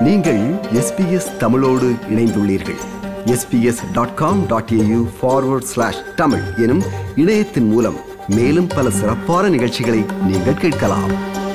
நீங்கள் எஸ்பிஎஸ் தமிழோடு இணைந்துள்ளீர்கள் SBS dot com dot AU forward slash Tamil எனும் இணையத்தின் மூலம் மேலும் பல சிறப்பான நிகழ்ச்சிகளை நீங்கள் கேட்கலாம்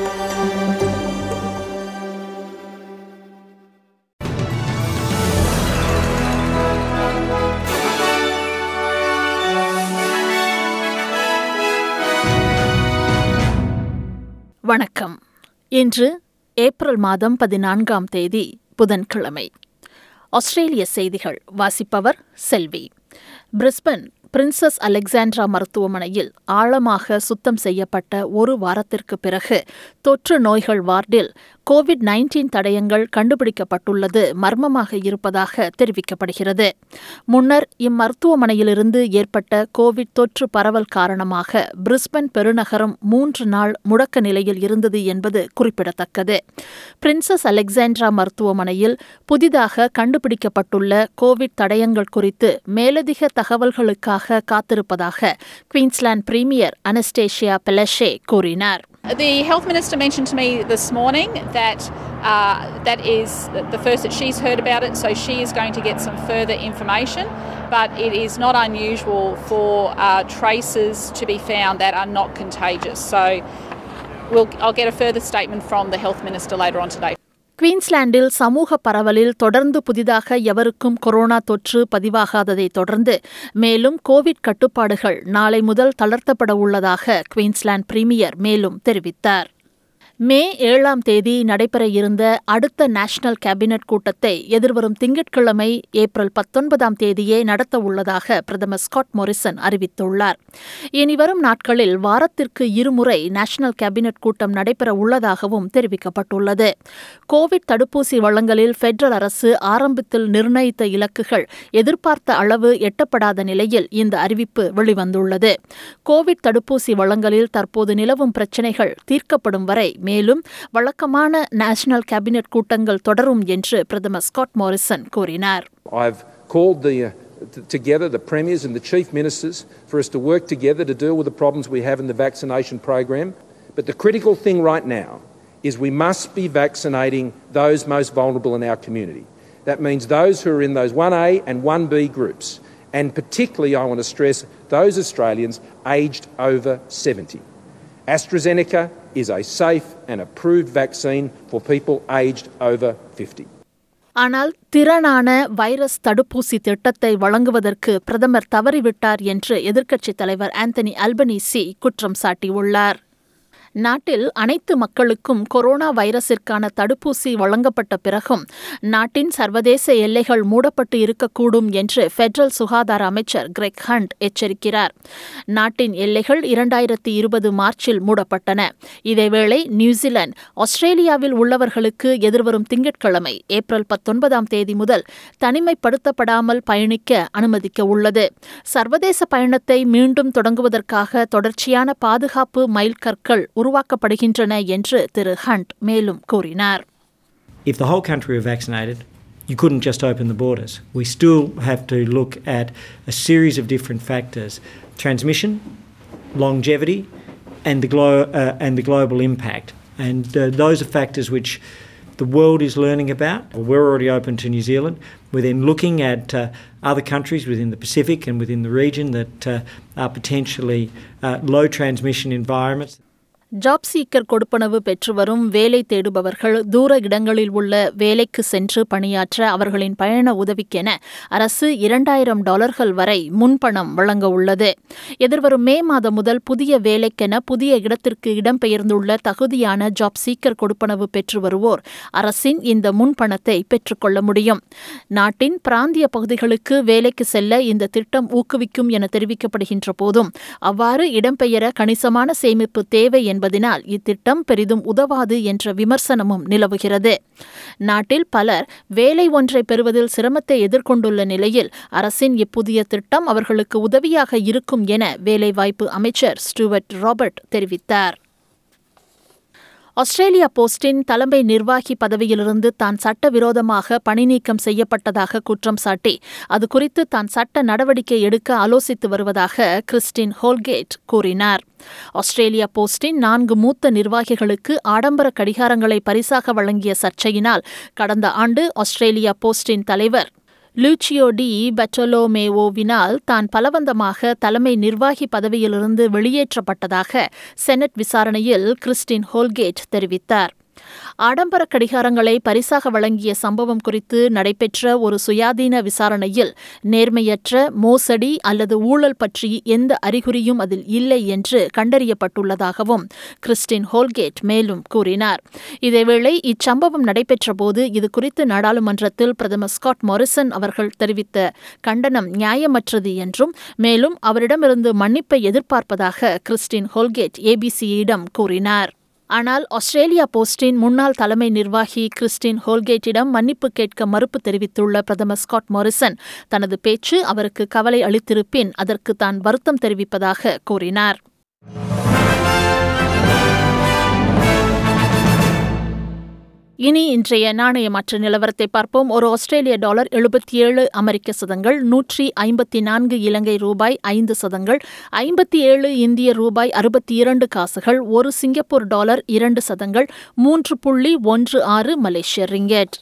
வணக்கம் இன்று ஏப்ரல் மாதம் பதினான்காம் தேதி புதன்கிழமை ஆஸ்திரேலிய செய்திகள் வாசிப்பவர் செல்வி பிரிஸ்பன் பிரின்சஸ் அலெக்சாண்ட்ரா மருத்துவமனையில் ஆழமாக சுத்தம் செய்யப்பட்ட ஒரு வாரத்திற்கு பிறகு தொற்று நோய்கள் வார்டில் கோவிட் நைன்டீன் தடயங்கள் கண்டுபிடிக்கப்பட்டுள்ளது மர்மமாக இருப்பதாக தெரிவிக்கப்படுகிறது முன்னர் இம்மருத்துவமனையிலிருந்து ஏற்பட்ட கோவிட் தொற்று பரவல் காரணமாக பிரிஸ்பன் பெருநகரம் மூன்று நாள் முடக்க நிலையில் இருந்தது என்பது குறிப்பிடத்தக்கது பிரின்சஸ் அலெக்சாண்ட்ரா மருத்துவமனையில் புதிதாக கண்டுபிடிக்கப்பட்டுள்ள கோவிட் தடயங்கள் குறித்து மேலதிக தகவல்களுக்காக காத்திருப்பதாக குயின்ஸ்லாந்து பிரீமியர் அனஸ்டேஷியா பெலஷே கூறினார் The health minister mentioned to me this morning that uh, that is the first that she's heard about it, so she is going to get some further information. But it is not unusual for uh, traces to be found that are not contagious. So we'll, I'll get a further statement from the health minister later on today. குயின்ஸ்லாண்டில் சமூக பரவலில் தொடர்ந்து புதிதாக எவருக்கும் corona தொற்று பதிவாகாததை தொடர்ந்து மேலும் Covid கட்டுப்பாடுகள் நாளை முதல் தளர்த்தப்பட உள்ளதாக குயின்ஸ்லாந்து பிரீமியர் மேலும் தெரிவித்தார் மே ஏழாம் தேதி நடைபெற இருந்த அடுத்த நேஷனல் கேபினெட் கூட்டத்தை எதிர்வரும் திங்கட்கிழமை ஏப்ரல் பத்தொன்பதாம் தேதியே நடத்த உள்ளதாக பிரதமர் ஸ்காட் மொரிசன் அறிவித்துள்ளார் இனிவரும் நாட்களில் வாரத்திற்கு இருமுறை நேஷனல் கேபினெட் கூட்டம் நடைபெற உள்ளதாகவும் தெரிவிக்கப்பட்டுள்ளது கோவிட் தடுப்பூசி வழங்கலில் பெடரல் அரசு ஆரம்பத்தில் நிர்ணயித்த இலக்குகள் எதிர்பார்த்த அளவு எட்டப்படாத நிலையில் இந்த அறிவிப்பு வெளிவந்துள்ளது கோவிட் தடுப்பூசி வழங்கலில் தற்போது நிலவும் பிரச்சினைகள் தீர்க்கப்படும் வரை மேலும் வழக்கமான நேஷனல் கேபினெட் கூட்டங்கள் தொடரும் என்று பிரதமர் ஸ்காட் மாரிசன் கூறினார் I've called the, uh, t- together the premiers and the chief ministers for us to work together to deal with the problems we have in the vaccination program. But the critical thing right now is we must be vaccinating those most vulnerable in our community. That means those who are in those 1A and 1B groups. And particularly, I want to stress those Australians aged over 70. AstraZeneca is a safe and approved vaccine for people aged over 50. ஆனால் திறனான virus தடுப்பூசி திட்டத்தை வழங்குவதற்கு பிரதமர் தவறிவிட்டார் என்று எதிர்க்கட்சித் தலைவர் Anthony Albanese குற்றம் சாட்டியுள்ளார் நாட்டில் அனைத்து மக்களுக்கும் கொரோனா வைரஸிற்கான தடுப்பூசி வழங்கப்பட்ட பிறகும் நாட்டின் சர்வதேச எல்லைகள் மூடப்பட்டு இருக்கக்கூடும் என்று பெடரல் சுகாதார அமைச்சர் கிரெக் ஹண்ட் எச்சரிக்கிறார் நாட்டின் எல்லைகள் இரண்டாயிரத்தி இருபது மார்ச்சில் மூடப்பட்டன இதேவேளை நியூசிலாந்து ஆஸ்திரேலியாவில் உள்ளவர்களுக்கு எதிர்வரும் திங்கட்கிழமை ஏப்ரல் பத்தொன்பதாம் தேதி முதல் தனிமைப்படுத்தப்படாமல் பயணிக்க அனுமதிக்க உள்ளது சர்வதேச பயணத்தை மீண்டும் தொடங்குவதற்காக தொடர்ச்சியான பாதுகாப்பு மைல்கற்கள் உருவாக்கப்படுகின்றன என்று திரு ஹண்ட் மேலும் கூறினார் If the whole country were vaccinated, you couldn't just open the borders. We still have to look at a series of different factors transmission, longevity, and the, glo- uh, and the global impact. And uh, those are factors which the world is learning about. We're already open to New Zealand. We're then looking at uh, other countries within the Pacific and within the region that uh, are potentially uh, low transmission environments. Job seeker கொடுப்பனவு பெற்று வரும் வேலை தேடுபவர்கள் தூர இடங்களில் உள்ள வேலைக்கு சென்று பணியாற்ற அவர்களின் பயண உதவிக்கென அரசு இரண்டாயிரம் டாலர்கள் வரை முன்பணம் வழங்க உள்ளது எதிர்வரும் மே மாதம் முதல் புதிய வேலைக்கென புதிய இடத்திற்கு இடம்பெயர்ந்துள்ள தகுதியான ஜாப் சீக்கர் கொடுப்பனவு பெற்று வருவோர் அரசின் இந்த முன்பணத்தை பெற்றுக்கொள்ள முடியும் நாட்டின் பிராந்திய பகுதிகளுக்கு வேலைக்கு செல்ல இந்த திட்டம் ஊக்குவிக்கும் என தெரிவிக்கப்படுகின்ற போதும் அவ்வாறு இடம்பெயர கணிசமான சேமிப்பு தேவை என்பதனால் இத்திட்டம் பெரிதும் உதவாது என்ற விமர்சனமும் நிலவுகிறது நாட்டில் பலர் வேலை ஒன்றை பெறுவதில் சிரமத்தை எதிர்கொண்டுள்ள நிலையில் அரசின் இப்புதிய திட்டம் அவர்களுக்கு உதவியாக இருக்கும் என வேலைவாய்ப்பு அமைச்சர் ஸ்டூவர்ட் ராபர்ட் தெரிவித்தார் ஆஸ்திரேலியா போஸ்டின் தலைமை நிர்வாகி பதவியிலிருந்து தான் சட்டவிரோதமாக பணிநீக்கம் செய்யப்பட்டதாக குற்றம் சாட்டி அது குறித்து தான் சட்ட நடவடிக்கை எடுக்க ஆலோசித்து வருவதாக கிறிஸ்டின் ஹோல்கேட் கூறினார் ஆஸ்திரேலியா போஸ்டின் நான்கு மூத்த நிர்வாகிகளுக்கு ஆடம்பர கடிகாரங்களை பரிசாக வழங்கிய சர்ச்சையினால் கடந்த ஆண்டு ஆஸ்திரேலியா போஸ்டின் தலைவர் லூச்சியோ டி பெட்டலோமேவோவினால் தான் பலவந்தமாக தலைமை நிர்வாகி பதவியிலிருந்து வெளியேற்றப்பட்டதாக செனட் விசாரணையில் கிறிஸ்டின் ஹோல்கேட் தெரிவித்தார் ஆடம்பர கடிகாரங்களை பரிசாக வழங்கிய சம்பவம் குறித்து நடைபெற்ற ஒரு சுயாதீன விசாரணையில் நேர்மையற்ற மோசடி அல்லது ஊழல் பற்றி எந்த அறிகுறியும் அதில் இல்லை என்று கண்டறியப்பட்டுள்ளதாகவும் கிறிஸ்டின் ஹோல்கேட் மேலும் கூறினார் இதேவேளை இச்சம்பவம் நடைபெற்றபோது இது குறித்து நாடாளுமன்றத்தில் பிரதமர் ஸ்காட் மொரிசன் அவர்கள் தெரிவித்த கண்டனம் நியாயமற்றது என்றும் மேலும் அவரிடமிருந்து மன்னிப்பை எதிர்பார்ப்பதாக கிறிஸ்டின் ஹோல்கேட் ஏபிசியிடம் கூறினார் ஆனால் ஆஸ்திரேலியா போஸ்டின் முன்னாள் தலைமை நிர்வாகி கிறிஸ்டின் ஹோல்கேட்டிடம் மன்னிப்பு கேட்க மறுப்பு தெரிவித்துள்ள பிரதமர் ஸ்காட் மொரிசன் தனது பேச்சு அவருக்கு கவலை அளித்திருப்பின் அதற்கு தான் வருத்தம் தெரிவிப்பதாக கூறினார் இனி இன்றைய நாணய மாற்று நிலவரத்தை பார்ப்போம் ஒரு ஆஸ்திரேலிய டாலர் எழுபத்தி ஏழு அமெரிக்க சதங்கள் நூற்றி ஐம்பத்தி நான்கு இலங்கை ரூபாய் ஐந்து சதங்கள் ஐம்பத்தி ஏழு இந்திய ரூபாய் அறுபத்தி இரண்டு காசுகள் ஒரு சிங்கப்பூர் டாலர் இரண்டு சதங்கள் மூன்று புள்ளி ஒன்று ஆறு மலேசிய ரிங்கெட்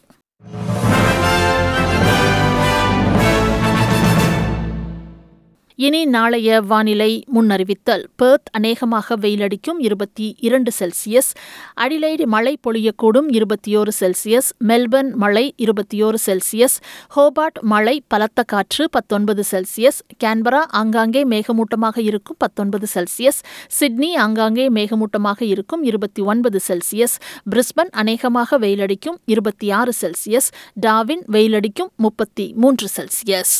இனி நாளைய வானிலை முன்னறிவித்தல் பெர்த் அநேகமாக வெயிலடிக்கும் இருபத்தி இரண்டு செல்சியஸ் அடிலைடு மழை பொழியக்கூடும் இருபத்தியோரு செல்சியஸ் மெல்பர்ன் மழை இருபத்தியோரு செல்சியஸ் ஹோபார்ட் மழை பலத்த காற்று பத்தொன்பது செல்சியஸ் கேன்பரா ஆங்காங்கே மேகமூட்டமாக இருக்கும் பத்தொன்பது செல்சியஸ் சிட்னி ஆங்காங்கே மேகமூட்டமாக இருக்கும் இருபத்தி ஒன்பது செல்சியஸ் பிரிஸ்பன் அநேகமாக வெயிலடிக்கும் இருபத்தி ஆறு செல்சியஸ் டாவின் வெயிலடிக்கும் முப்பத்தி மூன்று செல்சியஸ்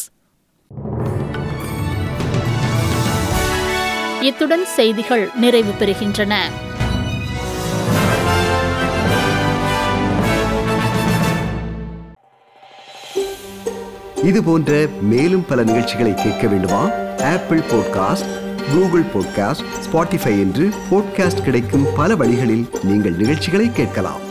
இத்துடன் செய்திகள் நிறைவு பெறுகின்றன இது போன்ற மேலும் பல நிகழ்ச்சிகளை கேட்க வேண்டுமா Apple podcast Google podcast Spotify என்று பாட்காஸ்ட் கிடைக்கும் பல வழிகளில் நீங்கள் நிகழ்ச்சிகளை கேட்கலாம்